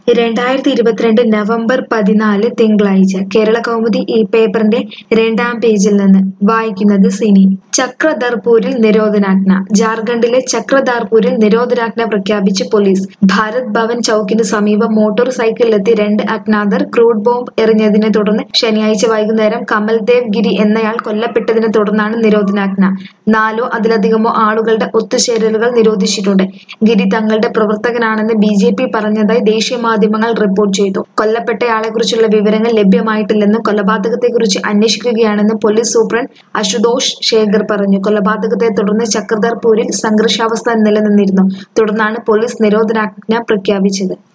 രണ്ടായിരത്തി ഇരുപത്തിരണ്ട് നവംബർ പതിനാല് തിങ്കളാഴ്ച കേരള കൗമുദി ഈ പേപ്പറിന്റെ രണ്ടാം പേജിൽ നിന്ന് വായിക്കുന്നത് സിനി ചക്രധർപൂരിൽ നിരോധനാജ്ഞ ജാർഖണ്ഡിലെ ചക്രധാർപൂരിൽ നിരോധനാജ്ഞ പ്രഖ്യാപിച്ച് പോലീസ് ഭാരത് ഭവൻ ചൌക്കിന് സമീപം മോട്ടോർ സൈക്കിളിലെത്തി രണ്ട് അജ്ഞാതർ ക്രൂഡ് ബോംബ് എറിഞ്ഞതിനെ തുടർന്ന് ശനിയാഴ്ച വൈകുന്നേരം കമൽദേവ് ഗിരി എന്നയാൾ കൊല്ലപ്പെട്ടതിനെ തുടർന്നാണ് നിരോധനാജ്ഞ നാലോ അതിലധികമോ ആളുകളുടെ ഒത്തുചേരലുകൾ നിരോധിച്ചിട്ടുണ്ട് ഗിരി തങ്ങളുടെ പ്രവർത്തകനാണെന്ന് ബി ജെ പി പറഞ്ഞതായി ദേശീയ മാധ്യമങ്ങൾ റിപ്പോർട്ട് ചെയ്തു കൊല്ലപ്പെട്ടയാളെക്കുറിച്ചുള്ള വിവരങ്ങൾ ലഭ്യമായിട്ടില്ലെന്നും കൊലപാതകത്തെക്കുറിച്ച് അന്വേഷിക്കുകയാണെന്നും പോലീസ് സൂപ്രണ്ട് അശുതോഷ് ശേഖർ പറഞ്ഞു കൊലപാതകത്തെ തുടർന്ന് ചക്രധർപൂരിൽ സംഘർഷാവസ്ഥ നിലനിന്നിരുന്നു തുടർന്നാണ് പോലീസ് നിരോധനാജ്ഞ പ്രഖ്യാപിച്ചത്